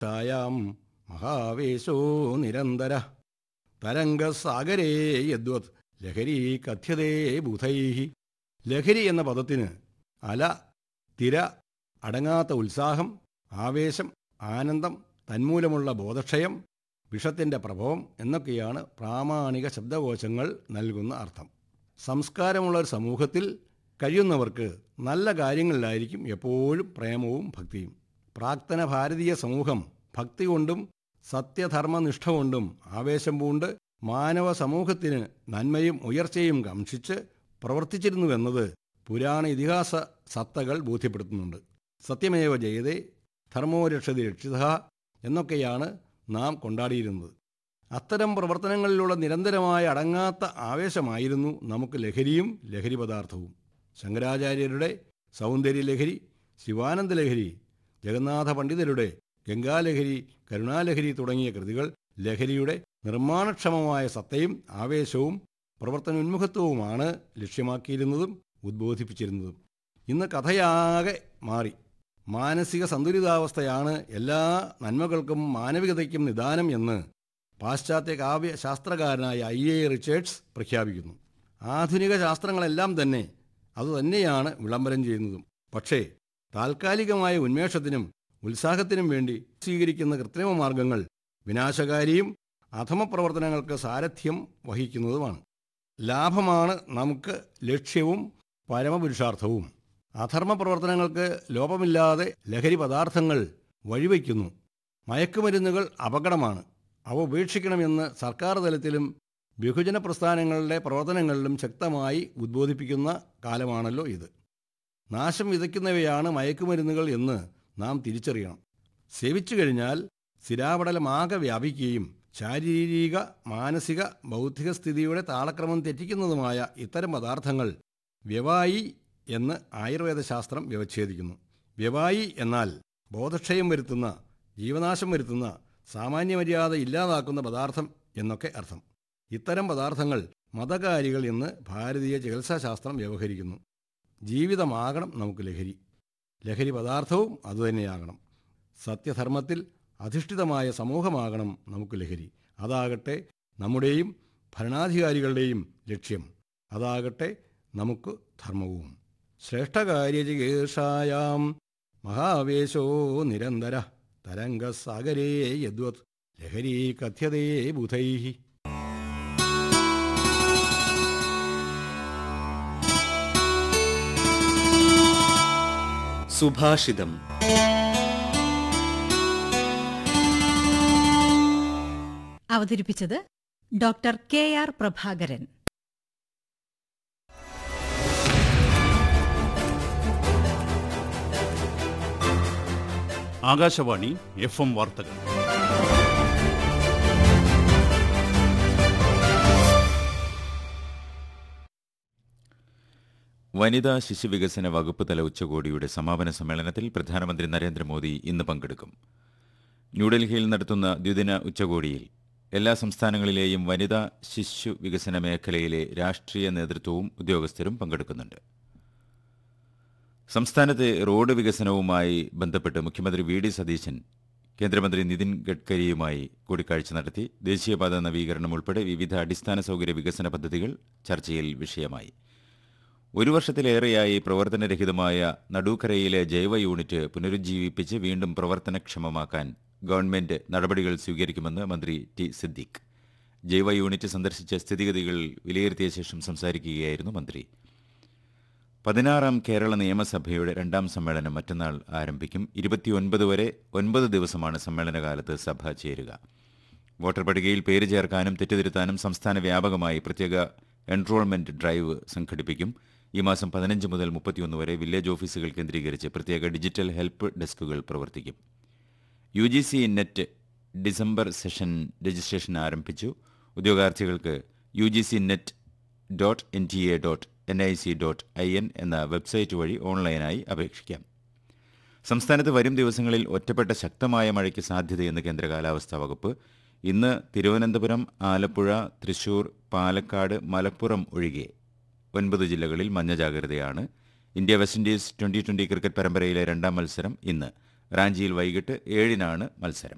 ഛായാം മഹാവേശോ നിരന്തര തരംഗസാഗരേ യദ്വത് ലഹരി കഥ്യതേ ബുധൈ ലഹരി എന്ന പദത്തിന് അല തിര അടങ്ങാത്ത ഉത്സാഹം ആവേശം ആനന്ദം തന്മൂലമുള്ള ബോധക്ഷയം വിഷത്തിൻ്റെ പ്രഭവം എന്നൊക്കെയാണ് പ്രാമാണിക ശബ്ദകോശങ്ങൾ നൽകുന്ന അർത്ഥം സംസ്കാരമുള്ള ഒരു സമൂഹത്തിൽ കഴിയുന്നവർക്ക് നല്ല കാര്യങ്ങളിലായിരിക്കും എപ്പോഴും പ്രേമവും ഭക്തിയും പ്രാക്തന ഭാരതീയ സമൂഹം ഭക്തി കൊണ്ടും സത്യധർമ്മനിഷ്ഠ കൊണ്ടും ആവേശം പൂണ്ട് മാനവ സമൂഹത്തിന് നന്മയും ഉയർച്ചയും കാംക്ഷിച്ച് പ്രവർത്തിച്ചിരുന്നുവെന്നത് പുരാണ ഇതിഹാസ സത്തകൾ ബോധ്യപ്പെടുത്തുന്നുണ്ട് സത്യമേവ ജയതേ ധർമ്മോ രക്ഷതി രക്ഷിത എന്നൊക്കെയാണ് നാം കൊണ്ടാടിയിരുന്നത് അത്തരം പ്രവർത്തനങ്ങളിലുള്ള നിരന്തരമായ അടങ്ങാത്ത ആവേശമായിരുന്നു നമുക്ക് ലഹരിയും ലഹരി പദാർത്ഥവും ശങ്കരാചാര്യരുടെ സൗന്ദര്യലഹരി ശിവാനന്ദ ലഹരി ജഗന്നാഥ പണ്ഡിതരുടെ ഗംഗാലഹരി കരുണാലഹരി തുടങ്ങിയ കൃതികൾ ലഹരിയുടെ നിർമ്മാണക്ഷമമായ സത്തയും ആവേശവും പ്രവർത്തനോന്മുഖത്വവുമാണ് ലക്ഷ്യമാക്കിയിരുന്നതും ഉദ്ബോധിപ്പിച്ചിരുന്നതും ഇന്ന് കഥയാകെ മാറി മാനസിക സന്തുലിതാവസ്ഥയാണ് എല്ലാ നന്മകൾക്കും മാനവികതയ്ക്കും നിദാനം എന്ന് പാശ്ചാത്യ കാവ്യ ശാസ്ത്രകാരനായ ഐ എ റിച്ചേർഡ്സ് പ്രഖ്യാപിക്കുന്നു ആധുനിക ശാസ്ത്രങ്ങളെല്ലാം തന്നെ അതുതന്നെയാണ് വിളംബരം ചെയ്യുന്നതും പക്ഷേ താൽക്കാലികമായ ഉന്മേഷത്തിനും ഉത്സാഹത്തിനും വേണ്ടി സ്വീകരിക്കുന്ന കൃത്രിമ മാർഗങ്ങൾ വിനാശകാരിയും അധമ പ്രവർത്തനങ്ങൾക്ക് സാരഥ്യം വഹിക്കുന്നതുമാണ് ലാഭമാണ് നമുക്ക് ലക്ഷ്യവും പരമപുരുഷാർത്ഥവും അധർമ്മ പ്രവർത്തനങ്ങൾക്ക് ലോപമില്ലാതെ ലഹരി പദാർത്ഥങ്ങൾ വഴിവയ്ക്കുന്നു മയക്കുമരുന്നുകൾ അപകടമാണ് അവ ഉപേക്ഷിക്കണമെന്ന് സർക്കാർ തലത്തിലും ബഹുജന പ്രസ്ഥാനങ്ങളുടെ പ്രവർത്തനങ്ങളിലും ശക്തമായി ഉദ്ബോധിപ്പിക്കുന്ന കാലമാണല്ലോ ഇത് നാശം വിതയ്ക്കുന്നവയാണ് മയക്കുമരുന്നുകൾ എന്ന് നാം തിരിച്ചറിയണം സേവിച്ചു കഴിഞ്ഞാൽ സ്ഥിരാപടലമാകെ വ്യാപിക്കുകയും ശാരീരിക മാനസിക ബൗദ്ധിക സ്ഥിതിയുടെ താളക്രമം തെറ്റിക്കുന്നതുമായ ഇത്തരം പദാർത്ഥങ്ങൾ വ്യവായി എന്ന് ആയുർവേദ ശാസ്ത്രം വ്യവച്ഛേദിക്കുന്നു വ്യവായി എന്നാൽ ബോധക്ഷയം വരുത്തുന്ന ജീവനാശം വരുത്തുന്ന സാമാന്യമര്യാദ ഇല്ലാതാക്കുന്ന പദാർത്ഥം എന്നൊക്കെ അർത്ഥം ഇത്തരം പദാർത്ഥങ്ങൾ മതകാരികൾ എന്ന് ഭാരതീയ ചികിത്സാശാസ്ത്രം വ്യവഹരിക്കുന്നു ജീവിതമാകണം നമുക്ക് ലഹരി ലഹരി പദാർത്ഥവും അതുതന്നെയാകണം സത്യധർമ്മത്തിൽ അധിഷ്ഠിതമായ സമൂഹമാകണം നമുക്ക് ലഹരി അതാകട്ടെ നമ്മുടെയും ഭരണാധികാരികളുടെയും ലക്ഷ്യം അതാകട്ടെ നമുക്ക് ധർമ്മവും ശ്രേഷ്ഠകാര്യചികീർഷായാം മഹാവേശോ നിരന്തര തരംഗസാഗരേ യദ്വത് ലഹരി കഥ്യതേ ബുധൈ സുഭാഷിതം അവതരിപ്പിച്ചത് doctor K R Prabhakaran Akashvani F M വാർത്തകൾ വനിതാ ശിശുവികസന വകുപ്പ് തല ഉച്ചകോടിയുടെ സമാപന സമ്മേളനത്തിൽ പ്രധാനമന്ത്രി നരേന്ദ്രമോദി ഇന്ന് പങ്കെടുക്കും ന്യൂഡൽഹിയിൽ നടത്തുന്ന ദ്വിദിന ഉച്ചകോടിയിൽ എല്ലാ സംസ്ഥാനങ്ങളിലെയും വനിതാ ശിശു വികസന മേഖലയിലെ രാഷ്ട്രീയ നേതൃത്വവും ഉദ്യോഗസ്ഥരും പങ്കെടുക്കുന്നുണ്ട് സംസ്ഥാനത്തെ റോഡ് വികസനവുമായി ബന്ധപ്പെട്ട് മുഖ്യമന്ത്രി വി ഡി സതീശൻ കേന്ദ്രമന്ത്രി നിതിൻ ഗഡ്കരിയുമായി കൂടിക്കാഴ്ച നടത്തി ദേശീയപാത നവീകരണം ഉൾപ്പെടെ വിവിധ അടിസ്ഥാന സൗകര്യ വികസന പദ്ധതികൾ ചർച്ചയിൽ വിഷയമായി ഒരു വർഷത്തിലേറെയായി പ്രവർത്തനരഹിതമായ നടൂക്കരയിലെ ജൈവ യൂണിറ്റ് പുനരുജ്ജീവിപ്പിച്ച് വീണ്ടും പ്രവർത്തനക്ഷമമാക്കാൻ ഗവൺമെന്റ് നടപടികൾ സ്വീകരിക്കുമെന്ന് മന്ത്രി ടി സിദ്ദിഖ് ജൈവ യൂണിറ്റ് സന്ദർശിച്ച സ്ഥിതിഗതികൾ വിലയിരുത്തിയ ശേഷം സംസാരിക്കുകയായിരുന്നു മന്ത്രി പതിനാറാം കേരള നിയമസഭയുടെ രണ്ടാം സമ്മേളനം മറ്റന്നാൾ ആരംഭിക്കും ഇരുപത്തിയൊൻപത് വരെ ഒൻപത് ദിവസമാണ് സമ്മേളനകാലത്ത് സഭ ചേരുക വോട്ടർ പട്ടികയിൽ പേര് ചേർക്കാനും തെറ്റുതിരുത്താനും സംസ്ഥാന വ്യാപകമായി പ്രത്യേക എൻറോൾമെന്റ് ഡ്രൈവ് സംഘടിപ്പിക്കും ഈ മാസം പതിനഞ്ച് മുതൽ മുപ്പത്തിയൊന്ന് വരെ വില്ലേജ് ഓഫീസുകൾ കേന്ദ്രീകരിച്ച് പ്രത്യേക ഡിജിറ്റൽ ഹെൽപ്പ് ഡെസ്കുകൾ പ്രവർത്തിക്കും U G C net December session registration ആരംഭിച്ചു ഉദ്യോഗാർത്ഥികൾക്ക് U G C net dot N T A dot N I C dot I N എന്ന വെബ്സൈറ്റ് വഴി ഓൺലൈനായി അപേക്ഷിക്കാം സംസ്ഥാനത്ത് വരും ദിവസങ്ങളിൽ ഒറ്റപ്പെട്ട ശക്തമായ മഴയ്ക്ക് സാധ്യതയെന്ന് കേന്ദ്ര കാലാവസ്ഥാ വകുപ്പ് ഇന്ന് തിരുവനന്തപുരം ആലപ്പുഴ തൃശൂർ പാലക്കാട് മലപ്പുറം ഒഴികെ ഒൻപത് ജില്ലകളിൽ മഞ്ഞ ജാഗ്രതയാണ് India West Indies twenty twenty cricket പരമ്പരയിലെ രണ്ടാം മത്സരം ഇന്ന് റാഞ്ചിയിൽ വൈകിട്ട് ഏഴിനാണ് മത്സരം